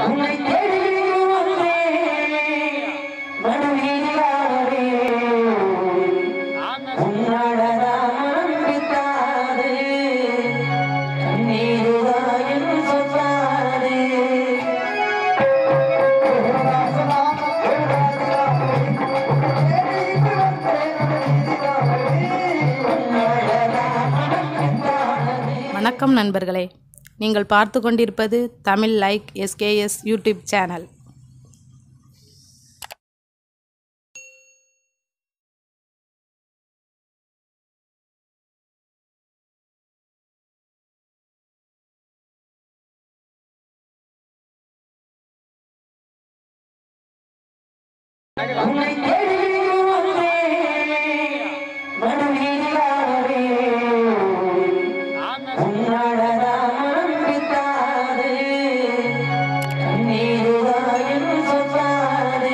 உன்னை தேடி வந்தேன் மனவீதியாகவே உன்னாலதான் மனம் பித்தாது கண்ணீருதான் என் சொல்லாது உன்னாலதான் மனம் பித்தாது வணக்கம் நண்பர்களே நீங்கள் பார்த்து கொண்டிருப்பது Tamil like SKS YouTube channel உன்னை தேடி வந்தேன் மனவீதியாகவே உன்னாலதான் மனம் பித்தாது கண்ணீருதான் என் சொல்லாது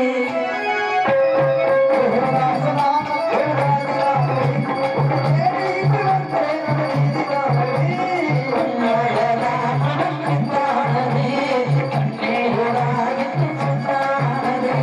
உன்னாலதான் மனம் பித்தாது கண்ணீருதான் என் சொல்லாது